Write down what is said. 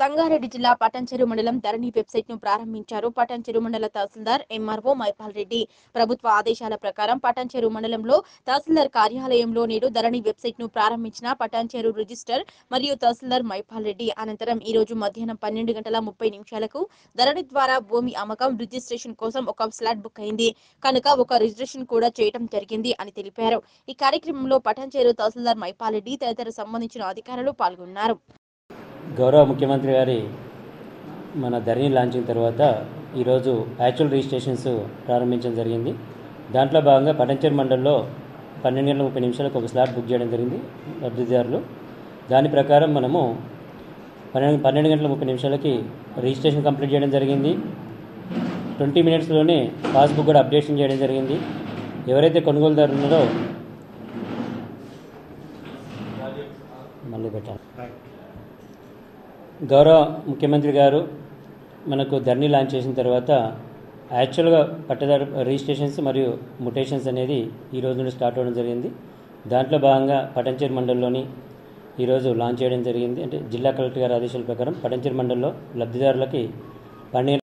సంగారెడ్డి జిల్లా పటంచెరు మండలం ధరణి వెబ్సైట్ ను ప్రారంభించారు పటంచెరు మండల తహసీల్దార్ ఎంఆర్ఓ మైపాల్ రెడ్డి ప్రభుత్వ ఆదేశాల ప్రకారం పటంచెరు మండలంలో తహసీల్దార్ కార్యాలయంలో నేడు ధరణి వెబ్సైట్ ను ప్రారంభించిన పటాన్చెరు రిజిస్టర్ మరియు తహసీల్దార్ మైపాల్ రెడ్డి అనంతరం ఈ రోజు మధ్యాహ్నం పన్నెండు గంటల ముప్పై నిమిషాలకు ధరణి ద్వారా భూమి అమ్మకం రిజిస్ట్రేషన్ కోసం ఒక స్లాట్ బుక్ అయింది కనుక ఒక రిజిస్ట్రేషన్ కూడా చేయడం జరిగింది అని తెలిపారు ఈ కార్యక్రమంలో పటాన్చెరు తహసీల్దార్ మైపాల్ రెడ్డి తదితర సంబంధించిన అధికారులు పాల్గొన్నారు గౌరవ ముఖ్యమంత్రి గారి మన ధరణి లాంచింగ్ తర్వాత ఈరోజు యాక్చువల్ రిజిస్ట్రేషన్స్ ప్రారంభించడం జరిగింది దాంట్లో భాగంగా పటంచేరు మండలంలో పన్నెండు గంటల ముప్పై నిమిషాలకు ఒక స్లాట్ బుక్ చేయడం జరిగింది లబ్ధిదారులు దాని ప్రకారం మనము పన్నెండు పన్నెండు గంటల ముప్పై నిమిషాలకి రిజిస్ట్రేషన్ కంప్లీట్ చేయడం జరిగింది ట్వంటీ మినిట్స్లోనే పాస్బుక్ కూడా అప్డేషన్ చేయడం జరిగింది ఎవరైతే కొనుగోలుదారు ఉన్నారో మళ్ళీ పెట్టాలి గౌరవ ముఖ్యమంత్రి గారు మనకు ధర్నీ లాంచ్ చేసిన తర్వాత యాక్చువల్గా పట్టదారు రిజిస్ట్రేషన్స్ మరియు ముటేషన్స్ అనేది ఈ రోజు నుండి స్టార్ట్ అవ్వడం జరిగింది దాంట్లో భాగంగా పటంచేరు మండలంలోని ఈరోజు లాంచ్ చేయడం జరిగింది అంటే జిల్లా కలెక్టర్ గారి ఆదేశాల ప్రకారం పటంచేరు మండలంలో లబ్ధిదారులకి పన్నెండు